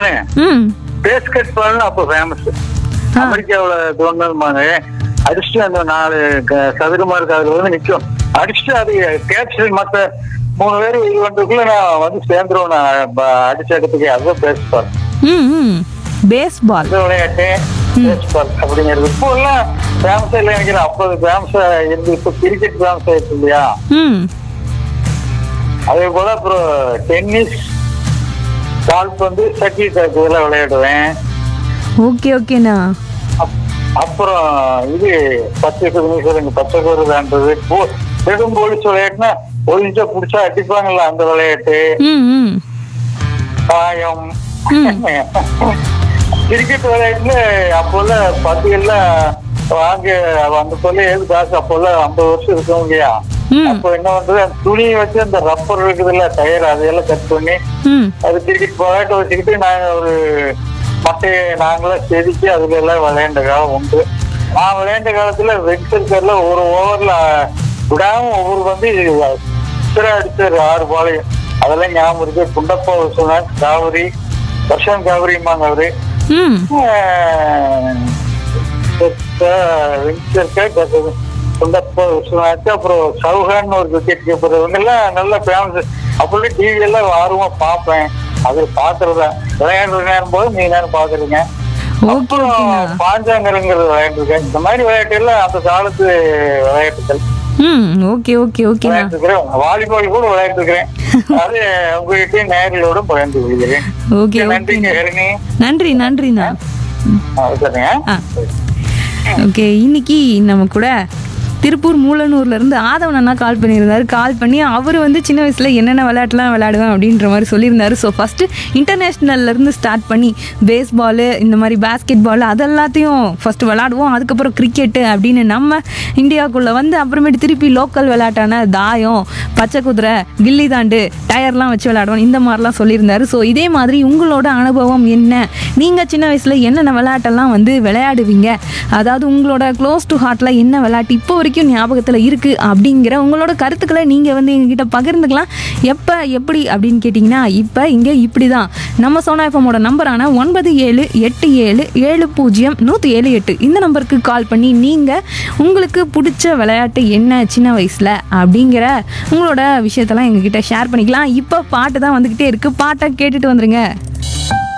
பால்னு ம் பேஸ்கெட் பால்னு அப்போ ஃபேமஸ் அமெரிக்காவுல தோணுமாங்க அடிச்சுட்டு அந்த நாலு க- சதுரமா இருக்கு அதுல வந்து நிக்கும் அடிச்சுட்டு அது கேட்ச் மத்த மூணு பேர் இது பண்றதுக்குள்ள நான் வந்து சேர்ந்துருவேன் நான் ப- அடிச்ச இடத்துக்கு அதுதான் பேஸ் பால் ம் ம் பேஸ்பால் இந்த விளையாட்டு பேஸ் பால் அப்படிங்கிறது இப்போ எல்லாம் ஃபேமஸா இல்லை நினைக்கிறேன் அப்போ ஃபேமஸா இருந்து இப்போ கிரிக்கெட் ஃபேமஸ் ஆயிடுச்சு இல்லையா ம் அதே போல அப்புறம் டென்னிஸ் கால்பந்து ஷட்டில் காக் இதெல்லாம் விளையாடுவேன் ஓகே ஓகேண்ணா அப்- அப்புறம் இது பச்சை நிமிஷம் பச்சை கோரு தாண்டது நெடும் போலீஸ் விளையாட்டுனா ஒளிஞ்சா புடிச்சா அடிப்பாங்கல்ல அந்த விளையாட்டு ம் ம் பாயம் கிரிக்கெட் விளையாட்டுல அப்போல பந்துகள்ல வாங்க அந்த சொல்ல ஏது காசு அப்போல ஐம்பது வருஷம் இருக்கும் இல்லையா ம் அப்போ என்ன பண்றது அந்த துணியை வச்சு அந்த ரப்பர் இருக்குதுல்ல டயர் அதையெல்லாம் கட் பண்ணி ம் அது கிரிக்கெட் விளையாட்டு வச்சுக்கிட்டு நாங்க ஒரு மட்டையை நாங்களே செதுக்கி அதுல எல்லாம் விளையாண்ட காலம் உண்டு நான் விளையாண்ட காலத்துல ரெட் சர்க்கர்ல ஒரு ஓவர்ல விடாம ஒவ்வொரு வந்து சிறை அடிச்சாரு ஆறு பாலையும் அதெல்லாம் ஞாபகம் இருக்கு குண்டப்பா சொன்னார் காவிரி வருஷம் காவிரிம்பாங்க அவரு ம் குண்டப்பா விஸ்வநாத் அப்புறம் சௌஹான் ஒரு விக்கெட் கீப்பர் இவங்க எல்லாம் நல்ல ஃபேமஸ் அப்படி டிவி எல்லாம் ஆர்வமா பார்ப்பேன் அது பாக்குறதா விளையாடுற நேரம் போது நீ நேரம் பாக்குறீங்க ஓகே அப்புறம் ஓகேண்ணா பாஞ்சாங்கரங்கிறது விளையாண்டுருக்கேன் இந்த மாதிரி விளையாட்டு எல்லாம் அந்த காலத்து விளையாட்டுகள் ம் ஓகே ஓகே ஓகேண்ணா விளையாண்டுருக்கிறேன் வாலிபால் கூட விளையாண்டுருக்கிறேன் அது உங்ககிட்ட நேரிலோட பகிர்ந்து கொள்கிறேன் ஓகே நன்றிங்க ஓகேண்ணா ஹரிணி நன்றி நன்றிண்ணா ஆ, சரிங்க ஆ ஓகே இன்னைக்கு நம்ம கூட திருப்பூர் மூலனூர்ல இருந்து ஆதவன் அண்ணா கால் பண்ணியிருந்தாரு கால் பண்ணி அவர் வந்து சின்ன வயசுல என்னென்ன விளையாட்டுலாம் விளையாடுவேன் அப்படின்ற மாதிரி சொல்லியிருந்தாரு ஸோ ஃபர்ஸ்ட் இன்டர்நேஷ்னல்ல இருந்து ஸ்டார்ட் பண்ணி பேஸ் பாலு இந்த மாதிரி பேஸ்கெட் பால் அதெல்லாத்தையும் ஃபர்ஸ்ட் விளையாடுவோம் அதுக்கப்புறம் கிரிக்கெட்டு அப்படின்னு நம்ம இந்தியாவுக்குள்ள வந்து அப்புறமேட்டு திருப்பி லோக்கல் விளையாட்டான தாயம் பச்சை குதிரை கில்லி தாண்டு டயர்லாம் வச்சு விளையாடுவோம் இந்த மாதிரிலாம் சொல்லியிருந்தாரு ஸோ இதே மாதிரி உங்களோட அனுபவம் என்ன நீங்கள் சின்ன வயசில் என்னென்ன விளையாட்டெல்லாம் வந்து விளையாடுவீங்க அதாவது உங்களோட க்ளோஸ் டு ஹார்ட்டில் என்ன விளையாட்டு இப்போ வரைக்கும் ஞாபகத்தில் இருக்குது அப்படிங்கிற உங்களோட கருத்துக்களை நீங்கள் வந்து எங்ககிட்ட பகிர்ந்துக்கலாம் எப்போ எப்படி அப்படின்னு கேட்டிங்கன்னா இப்போ இங்கே இப்படி தான் நம்ம சோனா எஃப்எம்மோட நம்பரான ஒன்பது ஏழு எட்டு ஏழு ஏழு பூஜ்ஜியம் நூற்றி ஏழு எட்டு இந்த நம்பருக்கு கால் பண்ணி நீங்கள் உங்களுக்கு பிடிச்ச விளையாட்டு என்ன சின்ன வயசில் அப்படிங்கிற உங்களோட விஷயத்தெல்லாம் எங்ககிட்ட ஷேர் பண்ணிக்கலாம் இப்போ பாட்டு தான் வந்துக்கிட்டே இருக்குது பாட்டை கேட்டுட்டு வந்துருங்க